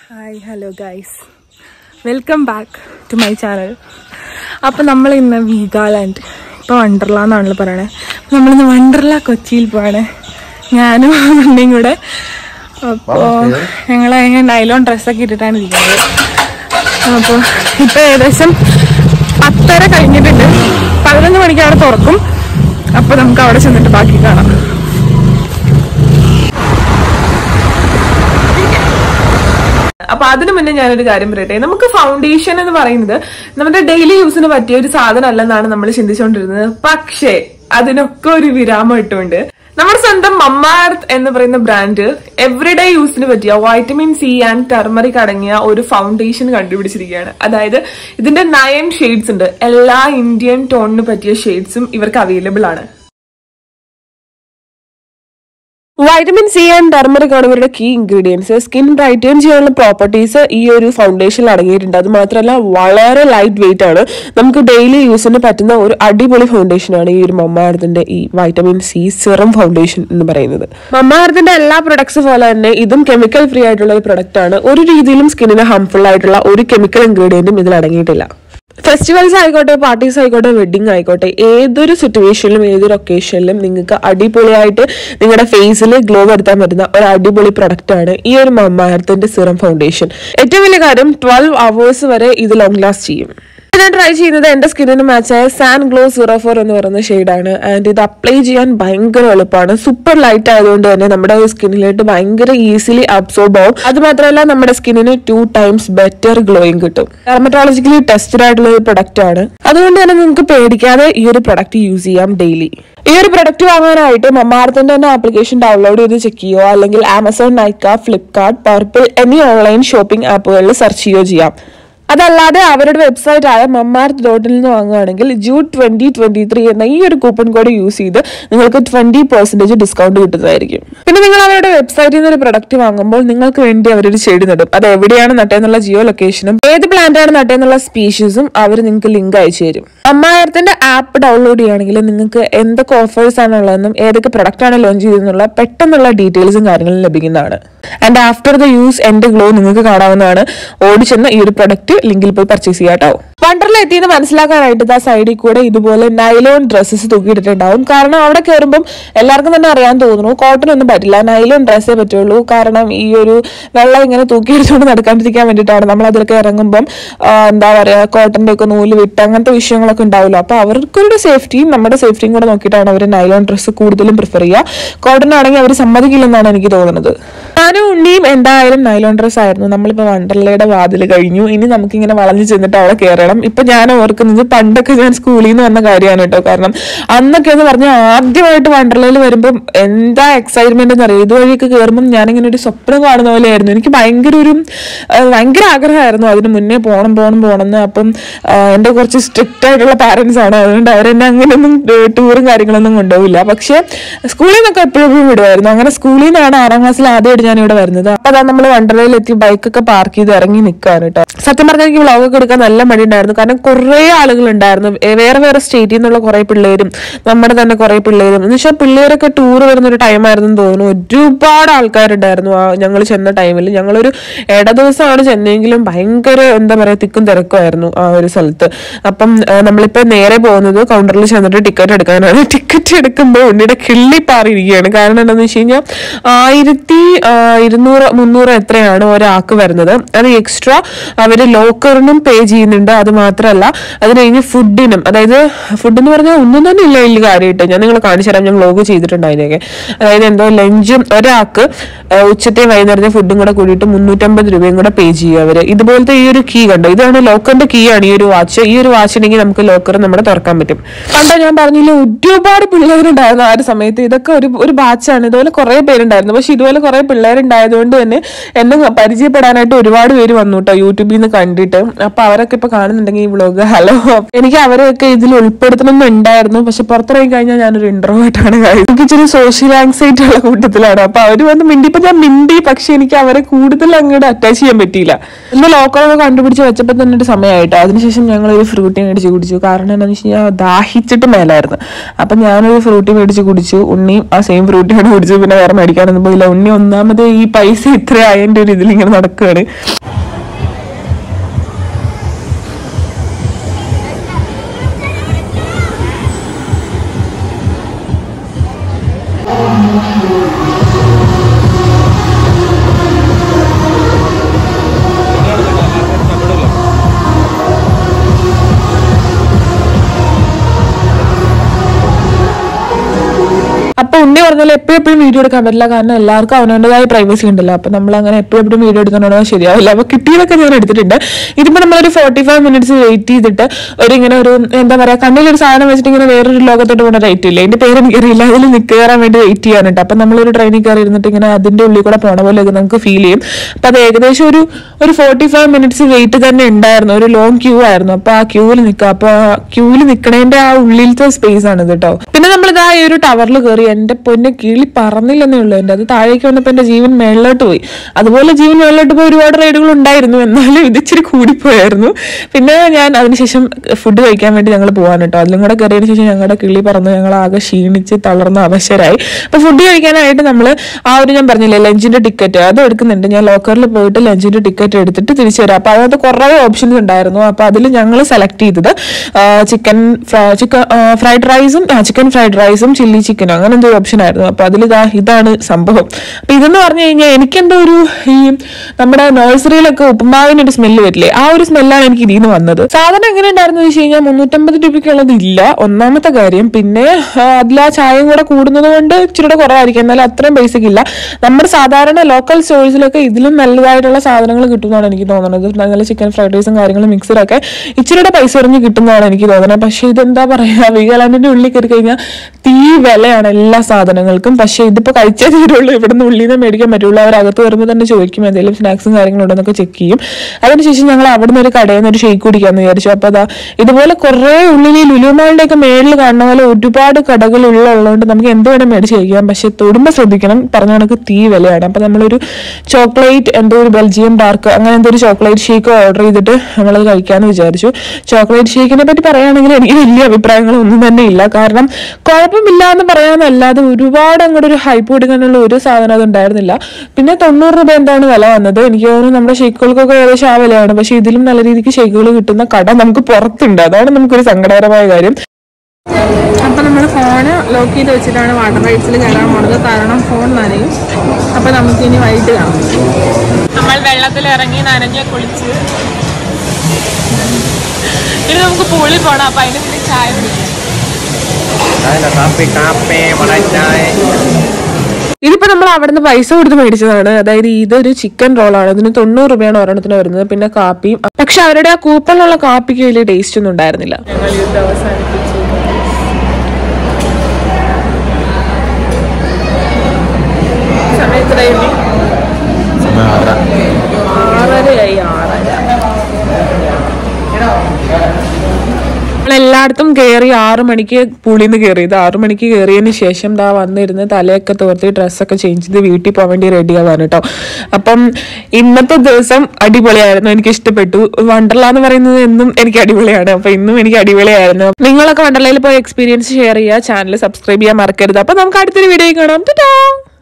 hi hello guys welcome back to my channel അപ്പം നമ്മൾ ഇന്ന് വീഗാലാൻഡ് ഇപ്പോൾ വണ്ടർല എന്നാണല്ലോ പറയണേ അപ്പം നമ്മളിന്ന് വണ്ടർല കൊച്ചിയിൽ പോവാണ് ഞാനും അമ്മയും കൂടെ അപ്പോൾ ഞങ്ങൾ അങ്ങനെ നൈലോൺ ഡ്രസ്സൊക്കെ ഇട്ടിട്ടാണ് ഇരിക്കുന്നത് അപ്പോൾ ഇപ്പോൾ ഏകദേശം പത്തര കഴിഞ്ഞിട്ടുണ്ട് പതിനൊന്ന് മണിക്ക് അവിടെ തുറക്കും അപ്പോൾ നമുക്ക് അവിടെ ചെന്നിട്ട് ബാക്കി കാണാം അപ്പൊ അതിനു മുന്നേ ഞാനൊരു കാര്യം പറയട്ടെ നമുക്ക് ഫൗണ്ടേഷൻ എന്ന് പറയുന്നത് നമ്മുടെ ഡെയിലി യൂസിന് പറ്റിയ ഒരു സാധനം അല്ലെന്നാണ് നമ്മൾ ചിന്തിച്ചുകൊണ്ടിരുന്നത് പക്ഷേ അതിനൊക്കെ ഒരു വിരാമം ഇട്ടുകൊണ്ട് നമ്മുടെ സ്വന്തം മമ്മാർത്ത് എന്ന് പറയുന്ന ബ്രാൻഡ് എവറിഡേ യൂസിന് പറ്റിയ വൈറ്റമിൻ സി ആൻഡ് ടർമറിക് അടങ്ങിയ ഒരു ഫൗണ്ടേഷൻ കണ്ടുപിടിച്ചിരിക്കുകയാണ് അതായത് ഇതിന്റെ നയൻ ഷെയ്ഡ്സ് ഉണ്ട് എല്ലാ ഇന്ത്യൻ ടോണിന് പറ്റിയ ഷെയ്ഡ്സും ഇവർക്ക് അവൈലബിൾ ആണ് വൈറ്റമിൻ സി ആൻഡ് ടർമറിക് ആണ് ഇവരുടെ കീ ഇൻഗ്രീഡിയൻസ് സ്കിൻ ബ്രൈറ്റൻ ചെയ്യാനുള്ള പ്രോപ്പർട്ടീസ് ഈ ഒരു ഫൗണ്ടേഷനിൽ അടങ്ങിയിട്ടുണ്ട് അത് മാത്രമല്ല വളരെ ലൈറ്റ് വെയിറ്റ് ആണ് നമുക്ക് ഡെയിലി യൂസിന് പറ്റുന്ന ഒരു അടിപൊളി ഫൗണ്ടേഷൻ ആണ് ഈ ഒരു മമ്മാർത്തിന്റെ ഈ വൈറ്റമിൻ സി സിറം ഫൗണ്ടേഷൻ എന്ന് പറയുന്നത് മമ്മാർത്തിന്റെ എല്ലാ പ്രൊഡക്ട്സ് പോലെ തന്നെ ഇതും കെമിക്കൽ ഫ്രീ ആയിട്ടുള്ള ഒരു പ്രൊഡക്റ്റ് ആണ് ഒരു രീതിയിലും സ്കിന്നിന് ഹാംഫുൾ ആയിട്ടുള്ള ഒരു കെമിക്കൽ ഇൻഗ്രീഡിയന്റും ഇതിൽ അടങ്ങിയിട്ടില്ല ഫെസ്റ്റിവൽസ് ആയിക്കോട്ടെ പാർട്ടീസ് ആയിക്കോട്ടെ വെഡിങ് ആയിക്കോട്ടെ ഏതൊരു സിറ്റുവേഷനിലും ഏതൊരു ഒക്കേഷനിലും നിങ്ങൾക്ക് അടിപൊളിയായിട്ട് നിങ്ങളുടെ ഫേസിൽ ഗ്ലോ വരുത്താൻ പറ്റുന്ന ഒരു അടിപൊളി പ്രൊഡക്റ്റ് ആണ് ഈ ഒരു മമ്മാർത്തിന്റെ സിറം ഫൗണ്ടേഷൻ ഏറ്റവും വലിയ കാര്യം ട്വൽവ് അവേഴ്സ് വരെ ഇത് ലോങ് ലാസ്റ്റ് ചെയ്യും ഞാൻ ട്രൈ ചെയ്യുന്നത് എന്റെ സ്കിന്നിന് മാച്ചായ സാൻ ഗ്ലോ സീറോ ഫോർ എന്ന് പറയുന്ന ഷെയ്ഡാണ് ആൻഡ് ഇത് അപ്ലൈ ചെയ്യാൻ ഭയങ്കര എളുപ്പമാണ് സൂപ്പർ ലൈറ്റ് ആയതുകൊണ്ട് തന്നെ നമ്മുടെ സ്കിന്നിലോട്ട് ഭയങ്കര ഈസിലി അബ്സോർബ് ആവും അത് മാത്രമല്ല നമ്മുടെ സ്കിന്നിന് ടു ടൈംസ് ബെറ്റർ ഗ്ലോയിങ് കിട്ടും ഡെർമറ്റോളജിക്കലി ടെസ്റ്റഡ് ആയിട്ടുള്ള ഒരു പ്രൊഡക്റ്റ് ആണ് അതുകൊണ്ട് തന്നെ നിങ്ങൾക്ക് പേടിക്കാതെ ഈ ഒരു പ്രൊഡക്റ്റ് യൂസ് ചെയ്യാം ഡെയിലി ഈ ഒരു പ്രൊഡക്റ്റ് വാങ്ങാനായിട്ട് മമ്മാർത്തിന്റെ തന്നെ ആപ്ലിക്കേഷൻ ഡൗൺലോഡ് ചെയ്ത് ചെക്ക് ചെയ്യോ അല്ലെങ്കിൽ ആമസോൺ നൈക്ക ഫ്ലിപ്കാർട്ട് പർപ്പിൾ എന്നീ ഓൺലൈൻ ഷോപ്പിംഗ് ആപ്പുകളിൽ സെർച്ച് ചെയ്യുകയോ ചെയ്യാം അതല്ലാതെ അവരുടെ വെബ്സൈറ്റ് ആയ മമ്മാർത്ത് ഡോട്ടിൽ നിന്ന് വാങ്ങുകയാണെങ്കിൽ ജൂൺ ട്വന്റി ട്വന്റി ത്രീ എന്ന ഈ ഒരു കൂപ്പൺ കോഡ് യൂസ് ചെയ്ത് നിങ്ങൾക്ക് ട്വന്റി പെർസെന്റേജ് ഡിസ്കൗണ്ട് കിട്ടുന്നതായിരിക്കും പിന്നെ നിങ്ങൾ അവരുടെ വെബ്സൈറ്റിൽ നിന്ന് ഒരു പ്രൊഡക്റ്റ് വാങ്ങുമ്പോൾ നിങ്ങൾക്ക് വേണ്ടി അവരൊരു ഷെയ്ഡ് നടും അത് എവിടെയാണ് നട്ടേന്നുള്ള ജിയോ ലൊക്കേഷനും ഏത് പ്ലാന്റാണ് നട്ടേന്നുള്ള സ്പീഷീസും അവർ നിങ്ങൾക്ക് ലിങ്ക് അയച്ചു തരും അമ്മായിരത്തിന്റെ ആപ്പ് ഡൗൺലോഡ് ചെയ്യുകയാണെങ്കിൽ നിങ്ങൾക്ക് എന്തൊക്കെ ഓഫേഴ്സ് ആണ് ഉള്ളതെന്നും ഏതൊക്കെ പ്രൊഡക്റ്റ് ആണ് ലോഞ്ച് ചെയ്തെന്നുള്ള പെട്ടെന്നുള്ള ഡീറ്റെയിൽസും കാര്യങ്ങളും ലഭിക്കുന്നതാണ് ആൻഡ് ആഫ്റ്റർ ദ യൂസ് എന്റെ ഗ്ലോ നിങ്ങൾക്ക് കാണാവുന്നതാണ് ഓടിച്ചെന്ന് ഈ ഒരു പ്രൊഡക്റ്റ് ലിങ്കിൽ പോയി പർച്ചേസ് ചെയ്യാം കേട്ടോ വണ്ടറിൽ എത്തിയെന്ന് മനസ്സിലാക്കാനായിട്ട് ആ സൈഡിൽ കൂടെ ഇതുപോലെ നൈലോൺ ഡ്രസ്സസ് തൂക്കിയിട്ടിട്ടുണ്ടാവും കാരണം അവിടെ കയറുമ്പം എല്ലാവർക്കും തന്നെ അറിയാൻ തോന്നുന്നു കോട്ടൺ ഒന്നും പറ്റില്ല നൈലോൺ ഡ്രസ്സേ പറ്റുള്ളൂ കാരണം ഈ ഒരു വെള്ളം ഇങ്ങനെ തൂക്കിയെടുത്തുകൊണ്ട് നടക്കാണ്ടിരിക്കാൻ വേണ്ടിയിട്ടാണ് നമ്മൾ അതിലൊക്കെ ഇറങ്ങുമ്പം ആ, എന്താ പറയാ കോട്ടന്റെ ഒക്കെ നൂല് വിട്ട് അങ്ങനത്തെ വിഷയങ്ങളൊക്കെ ഉണ്ടാവില്ല അപ്പൊ അവർക്കൊരു സേഫ്റ്റിയും നമ്മുടെ സേഫ്റ്റിയും കൂടെ നോക്കിയിട്ടാണ് അവർ നൈലോൺ ഡ്രസ്സ് കൂടുതലും പ്രിഫർ ചെയ്യുക കോട്ടൺ ആണെങ്കിൽ അവർ സമ്മതിക്കില്ലെന്നാണ് എനിക്ക് തോന്നുന്നത് ഞാനും ഉണ്ണിയും എന്തായാലും നൈലോൺ ഡ്രസ് ആയിരുന്നു നമ്മളിപ്പോ വണ്ടർലയുടെ വാതിൽ കഴിഞ്ഞു ഇനി നമുക്കിങ്ങനെ വളഞ്ഞു ചെന്നിട്ട് അവിടെ കയറണം ഇപ്പൊ ഞാൻ ഓർക്കുന്നത് പണ്ടൊക്കെ ഞാൻ സ്കൂളിൽ നിന്ന് വന്ന കാര്യമാണ് കേട്ടോ കാരണം അന്നൊക്കെ എന്ന് പറഞ്ഞാൽ ആദ്യമായിട്ട് വണ്ടർലയിൽ വരുമ്പം എന്താ എക്സൈറ്റ്മെന്റ് എന്ന് അറിയാം ഇതുവഴിയൊക്കെ കയറുമ്പോൾ ഞാനിങ്ങനെ ഒരു സ്വപ്നം കാണുന്ന പോലെയായിരുന്നു എനിക്ക് ഭയങ്കര ഒരു ആ, ഭയങ്കര ആഗ്രഹമായിരുന്നു അതിന് മുന്നേ പോണം പോണം പോണം എന്ന് അപ്പം ആ, എൻ്റെ കുറച്ച് സ്ട്രിക്റ്റ് ആയിട്ടുള്ള പാരന്റ്സ് ആണ് അതുകൊണ്ട് അവരെന്നെ അങ്ങനെയൊന്നും ടൂറും കാര്യങ്ങളൊന്നും കൊണ്ടുപോകില്ല പക്ഷേ സ്കൂളിൽ നിന്നൊക്കെ എപ്പോഴും എപ്പോഴും വിടുമായിരുന്നു അങ്ങനെ സ്കൂളിൽ നിന്നാണ് ആറാം ക്ലാസ്സിൽ ആദ്യമായിട്ട് ഞാൻ ഇവിടെ വരുന്നത് അപ്പൊ അതാ നമ്മൾ വണ്ടർലയിൽ എത്തി ബൈക്കൊക്കെ പാർക്ക് ചെയ്ത് ഇറങ്ങി നിൽക്കുകയാണ് കേട്ടോ സത്യം പറഞ്ഞാൽ എനിക്ക് വ്ളോഗൊക്കെ എടുക്കാൻ നല്ല മടി ഉണ്ടായിരുന്നു കാരണം കുറേ ആളുകൾ ഉണ്ടായിരുന്നു വേറെ വേറെ സ്റ്റേറ്റിൽ നിന്നുള്ള കുറെ പിള്ളേരും നമ്മുടെ തന്നെ കുറെ പിള്ളേരും എന്ന് വെച്ചാൽ പിള്ളേരൊക്കെ ടൂർ വരുന്ന ഒരു ടൈമായിരുന്നു എന്ന് തോന്നുന്നു ഒരുപാട് ആൾക്കാരുണ്ടായിരുന്നു ആ ഞങ്ങൾ ചെന്ന ടൈമിൽ ഞങ്ങളൊരു ഇട ദിവസമാണ് ചെന്നെങ്കിലും ഭയങ്കര എന്താ പറയാ തിക്കും തിരക്കുമായിരുന്നു ആ ഒരു സ്ഥലത്ത് അപ്പം ആ, നമ്മളിപ്പോ നേരെ പോകുന്നത് കൗണ്ടറിൽ ചെന്നിട്ട് ടിക്കറ്റ് എടുക്കാനാണ് ടിക്കറ്റ് എടുക്കുമ്പോൾ ഉണ്ണിയുടെ കിള്ളി പാറിയിരിക്കുകയാണ് കാരണം എന്താണെന്ന് വെച്ച് കഴിഞ്ഞാൽ ആയിരത്തി ആ, ഇരുന്നൂറ് മുന്നൂറ് എത്രയാണ് ഒരാൾക്ക് വരുന്നത് അത് എക്സ്ട്രാ അവര് ലോക്കറിനും പേ ചെയ്യുന്നുണ്ട് അത് മാത്രമല്ല അത് കഴിഞ്ഞ് ഫുഡിനും അതായത് ഫുഡ് എന്ന് പറഞ്ഞാൽ ഒന്നും തന്നെ ഇല്ല വലിയ കാര്യമായിട്ട് ഞാൻ നിങ്ങൾ കാണിച്ചു തരാം ഞാൻ വ്ലോഗ് ചെയ്തിട്ടുണ്ട് അതിനൊക്കെ അതായത് എന്തോ ലഞ്ചും ഒരാൾക്ക് ആ, ഉച്ചത്തെ വൈകുന്നേരത്തെ ഫുഡും കൂടെ കൂടിയിട്ട് മുന്നൂറ്റമ്പത് രൂപയും കൂടെ പേ ചെയ്യും അവര് ഇതുപോലത്തെ ഈ ഒരു കീ കണ്ടോ ഇതാണ് ലോക്കറിന്റെ കീ ആണ് ഈ ഒരു വാച്ച് ഈ ഒരു വാച്ച് ഉണ്ടെങ്കിൽ നമുക്ക് ലോക്കർ നമ്മുടെ തുറക്കാൻ പറ്റും പണ്ട് ഞാൻ പറഞ്ഞില്ല ഒരുപാട് പിള്ളേരുണ്ടായിരുന്നു ആ ഒരു സമയത്ത് ഇതൊക്കെ ഒരു ഒരു ബാച്ചാണ് ഇതുപോലെ കുറെ പേരുണ്ടായിരുന്നു പക്ഷെ ഇതുപോലെ കുറെ പിള്ളേരുണ്ടായതുകൊണ്ട് തന്നെ എന്നെ പരിചയപ്പെടാനായിട്ട് ഒരുപാട് പേര് വന്നു കേട്ടോ യൂട്യൂബിൽ നിന്ന് കണ്ടിട്ട് അപ്പൊ അവരൊക്കെ ഇപ്പൊ കാണുന്ന കാണുന്നുണ്ടെങ്കിൽ ഈ വ്ളോഗ് ഹലോ എനിക്ക് അവരെയൊക്കെ ഇതിൽ ഉൾപ്പെടുത്തണമെന്നുണ്ടായിരുന്നു പക്ഷെ പുറത്തിറങ്ങി കഴിഞ്ഞാൽ ഞാനൊരു ഇൻട്രോവേർട്ടാണ് കാര്യം എനിക്ക് ഇച്ചിരി സോഷ്യൽ ആങ്സൈറ്റി ഉള്ള കൂട്ടത്തിലാണ് അപ്പൊ അവര് വന്ന് മിണ്ടിയപ്പോ ഞാൻ മിണ്ടി പക്ഷെ എനിക്ക് അവരെ കൂടുതൽ അങ്ങോട്ട് അറ്റാച്ച് ചെയ്യാൻ പറ്റിയില്ല ഇന്ന് ലോക്കറൊക്കെ കണ്ടുപിടിച്ച് വെച്ചപ്പോൾ തന്നെ ഒരു സമയമായിട്ടോ അതിനുശേഷം ഞങ്ങൾ ഒരു ഫ്രൂട്ടി മേടിച്ച് കുടിച്ചു കാരണം എന്താണെന്ന് വെച്ച് കഴിഞ്ഞാൽ ദാഹിച്ചിട്ട് മേലായിരുന്നു അപ്പൊ ഞാനൊരു ഫ്രൂട്ടി മേടിച്ച് കുടിച്ചു ഉണ്ണിയും ആ സെയിം ഫ്രൂട്ടിയാണ് കുടിച്ചു പിന്നെ വേറെ മേടിക്കാനൊന്നും പോയില്ല ഉണ്ണി ഒന്നാമത് ഈ പൈസ ഇത്ര ആയതിന്റെ ഒരു ഇതിൽ ഇങ്ങനെ നടക്കുകയാണ് അപ്പൊ ഉണ്ണി പറഞ്ഞാൽ എപ്പോഴും എപ്പോഴും വീഡിയോ എടുക്കാൻ പറ്റില്ല കാരണം എല്ലാവർക്കും അവനവൻ്റെതായ പ്രൈവസി ഉണ്ടല്ലോ അപ്പൊ നമ്മൾ അങ്ങനെ എപ്പോഴും എപ്പോഴും വീഡിയോ എടുക്കാനോ ശരിയാവില്ല അപ്പൊ കിട്ടിയതൊക്കെ ഞാൻ എടുത്തിട്ടുണ്ട് ഇതിപ്പോ നമ്മളൊരു ഫോർട്ടി ഫൈവ് മിനിറ്റ്സ് വെയിറ്റ് ചെയ്തിട്ട് ഒരു ഇങ്ങനെ ഒരു എന്താ പറയാ കണ്ണിലൊരു സാധനം വെച്ചിട്ട് ഇങ്ങനെ വേറൊരു ലോകത്തോട്ട് പോകുന്ന റേറ്റ് ഇല്ല എന്റെ പേര് എനിക്കറിയില്ല അതിൽ നിൽക്ക് കയറാൻ വേണ്ടി വെയിറ്റ് ചെയ്യാനുണ്ട് അപ്പൊ നമ്മളൊരു ട്രെയിനിൽ കയറി ഇരുന്നിട്ട് ഇങ്ങനെ അതിന്റെ ഉള്ളിൽ കൂടെ പോണ പോലെ നമുക്ക് ഫീൽ ചെയ്യും അപ്പൊ അത് ഏകദേശം ഒരു ഒരു ഫോർട്ടി ഫൈവ് മിനിറ്റ്സ് വെയിറ്റ് തന്നെ ഉണ്ടായിരുന്നു ഒരു ലോങ് ക്യൂ ആയിരുന്നു അപ്പൊ ആ ക്യൂവിൽ നിൽക്കുക അപ്പൊ ആ ക്യൂവിൽ നിൽക്കണേന്റെ ആ ഉള്ളിലത്തെ സ്പേസ് ആണ് ഇത് കേട്ടോ പിന്നെ നമ്മളിതാ ഈ ഒരു ടവറിൽ കയറി എന്റെ പൊന്നെ കിളി പറന്നില്ലെന്നേ ഉള്ളൂ എന്റെ അത് താഴേക്ക് വന്നപ്പോ എന്റെ ജീവൻ മേളിലോട്ട് പോയി അതുപോലെ ജീവൻ മേളിലോട്ട് പോയി ഒരുപാട് റൈഡുകൾ ഉണ്ടായിരുന്നു എന്നാലും ഇത് ഇച്ചിരി കൂടിപ്പോയായിരുന്നു പിന്നെ ഞാൻ അതിനുശേഷം ഫുഡ് കഴിക്കാൻ വേണ്ടി ഞങ്ങൾ പോകാൻ കേട്ടോ അതിലും കൂടെ കയറിയതിനു ശേഷം ഞങ്ങളുടെ കിളി പറന്ന് ഞങ്ങൾ ആകെ ക്ഷീണിച്ച് തളർന്ന് അവശരായി അപ്പൊ ഫുഡ് കഴിക്കാനായിട്ട് നമ്മൾ ആ ഒരു ഞാൻ പറഞ്ഞില്ലേ ലഞ്ചിന്റെ ടിക്കറ്റ് അത് എടുക്കുന്നുണ്ട് ഞാൻ ലോക്കറിൽ പോയിട്ട് ലഞ്ചിന്റെ ടിക്കറ്റ് എടുത്തിട്ട് തിരിച്ചു വരാം അപ്പൊ അതിനകത്ത് കുറേ ഓപ്ഷൻസ് ഉണ്ടായിരുന്നു അപ്പൊ അതിൽ ഞങ്ങൾ സെലക്ട് ചെയ്തത് ചിക്കൻ ചിക്കൻ ഫ്രൈഡ് റൈസും ചിക്കൻ ഫ്രൈഡ് റൈസും ചില്ലി ചിക്കനും അങ്ങനെ എന്തോ ഓപ്ഷൻ ആയിരുന്നു അപ്പൊ അതിൽ ഇതാ ഇതാണ് സംഭവം അപ്പൊ ഇതെന്ന് പറഞ്ഞു കഴിഞ്ഞാൽ എനിക്കെന്തോ ഒരു ഈ നമ്മുടെ നഴ്സറിയിലൊക്കെ ഉപ്പുമാവിന് ഒരു സ്മെല്ല് വരില്ലേ ആ ഒരു സ്മെല്ലാണ് എനിക്ക് ഇതിൽ നിന്ന് വന്നത് സാധനം എങ്ങനെ ഉണ്ടായിരുന്നു വെച്ച് കഴിഞ്ഞാൽ മുന്നൂറ്റമ്പത് രൂപയ്ക്കുള്ളത് ഇല്ല ഒന്നാമത്തെ കാര്യം പിന്നെ ആ, അതിൽ ആ ചായയും കൂടെ കൂടുന്നത് കൊണ്ട് ഇച്ചിരി കൂടെ കുറവായിരിക്കും എന്നാലും അത്രയും ബേസിക് ഇല്ല നമ്മുടെ സാധാരണ ലോക്കൽ സ്റ്റോഴ്സിലൊക്കെ ഇതിലും നല്ലതായിട്ടുള്ള സാധനങ്ങൾ കിട്ടുന്നതാണ് എനിക്ക് തോന്നുന്നത് നല്ല ചിക്കൻ ഫ്രൈഡ് റൈസും കാര്യങ്ങളും മിക്സറൊക്കെ ഇച്ചിരിയുടെ പൈസ എറിഞ്ഞ് കിട്ടുന്നതാണ് എനിക്ക് തോന്നുന്നത് പക്ഷേ ഇതെന്താ പറയാ വീഗാലാൻഡിന്റെ ഉള്ളിൽ കയറി കഴിഞ്ഞാൽ തീ വിലയാണ് എല്ലാ സാധനങ്ങൾക്കും പക്ഷേ ഇതിപ്പോ കഴിച്ചേ തീരുള്ളൂ ഇവിടുന്ന് ഉള്ളിൽ നിന്ന് മേടിക്കാൻ പറ്റുള്ളൂ അവർ അകത്ത് വരുമ്പോൾ തന്നെ ചോദിക്കും എന്തെങ്കിലും സ്നാക്സും കാര്യങ്ങളും ഉണ്ടെന്നൊക്കെ ചെക്ക് ചെയ്യും അതിനുശേഷം ഞങ്ങൾ അവിടുന്ന് ഒരു കടയിൽ നിന്ന് ഒരു ഷേക്ക് കുടിക്കാന്ന് വിചാരിച്ചു അപ്പൊ അതാ ഇതുപോലെ കുറെ ഉള്ളിൽ ഈ ലുലുമാളുടെ ഒക്കെ മേളിൽ കാണുന്ന പോലെ ഒരുപാട് കടകൾ ഉള്ളതുകൊണ്ട് നമുക്ക് എന്ത് വേണം മേടിച്ച് കഴിക്കാം പക്ഷെ തൊടുമ്പോൾ ശ്രദ്ധിക്കണം പറഞ്ഞ കണക്ക് തീ വിലയാണ് അപ്പൊ നമ്മളൊരു ചോക്ലേറ്റ് എന്തോ ഒരു ബെൽജിയം ഡാർക്ക് അങ്ങനെ എന്തോ ഒരു ചോക്ലേറ്റ് ഷേക്ക് ഓർഡർ ചെയ്തിട്ട് നമ്മളത് കഴിക്കാന്ന് വിചാരിച്ചു ചോക്ലേറ്റ് ഷേക്കിനെ പറ്റി പറയുകയാണെങ്കിൽ എനിക്ക് വലിയ അഭിപ്രായങ്ങളൊന്നും തന്നെ ഇല്ല കാരണം കുഴപ്പമില്ല എന്ന് പറയാനല്ലാതെ ഒരുപാട് അങ്ങോട്ട് ഒരു ഹൈപ്പ് കൊടുക്കാനുള്ള ഒരു സാധനം അത് ഉണ്ടായിരുന്നില്ല പിന്നെ തൊണ്ണൂറ് രൂപ എന്താണ് വില വന്നത് എനിക്ക് തോന്നുന്നു നമ്മുടെ ഷേക്കുകൾക്കൊക്കെ ഏകദേശം ആ വിലയാണ് പക്ഷെ ഇതിലും നല്ല രീതിക്ക് ഷേക്കുകൾ കിട്ടുന്ന കട നമുക്ക് പുറത്തുണ്ട് അതാണ് നമുക്കൊരു സങ്കടകരമായ കാര്യം അപ്പൊ നമ്മൾ ഫോണ് ലോക്ക് ചെയ്ത് വെച്ചിട്ടാണ് വാട്ടർ റൈഡ്സിൽ കയറാൻ പോണത് കാരണം ഫോൺ നനയും അപ്പൊ നമുക്ക് ഇനി വൈകിട്ട് കാണാം നമ്മൾ വെള്ളത്തിൽ ഇറങ്ങി നനഞ്ഞ് കുളിച്ച് ഇനി നമുക്ക് പൂളിൽ പോണം അപ്പൊ അതിന് പിന്നെ ചായ കുടിക്കാം Đây là cà phê cà phê mà đây chai ഇതിപ്പോ നമ്മൾ അവിടുന്ന് പൈസ കൊടുത്ത് മേടിച്ചതാണ് അതായത് ഇതൊരു ചിക്കൻ റോളാണ് ഇതിന് തൊണ്ണൂറ് രൂപയാണ് ഒരെണ്ണത്തിന് വരുന്നത് പിന്നെ കാപ്പിയും പക്ഷെ അവരുടെ ആ കൂപ്പണിലുള്ള കാപ്പിക്ക് വലിയ ടേസ്റ്റ് ഒന്നും ഉണ്ടായിരുന്നില്ല ഞങ്ങൾ ഇത് അവസാനിപ്പിച്ചു സമയത്തിലായി ആറരയായി ആറര നമ്മളെല്ലായിടത്തും കയറി ആറു മണിക്ക് പുളിന്ന് കയറിയത് ആറു മണിക്ക് കയറിയതിന് ശേഷം ദാ വന്നിരുന്ന് തലയൊക്കെ തോർത്തി ഡ്രസ്സൊക്കെ ചേഞ്ച് ചെയ്ത് വീട്ടിൽ പോകാൻ വേണ്ടി റെഡി ആവാൻ കേട്ടോ അപ്പം ഇന്നത്തെ ദിവസം അടിപൊളിയായിരുന്നു എനിക്ക് ഇഷ്ടപ്പെട്ടു വണ്ടർല എന്ന് പറയുന്നത് എന്നും എനിക്ക് അടിപൊളിയാണ് അപ്പൊ ഇന്നും എനിക്ക് അടിപൊളിയായിരുന്നു നിങ്ങളൊക്കെ വണ്ടർലയിൽ പോയി എക്സ്പീരിയൻസ് ഷെയർ ചെയ്യുക ചാനൽ സബ്സ്ക്രൈബ് ചെയ്യാൻ മറക്കരുത് അപ്പൊ നമുക്ക് അടുത്തൊരു വീഡിയോ കാണാം ടാ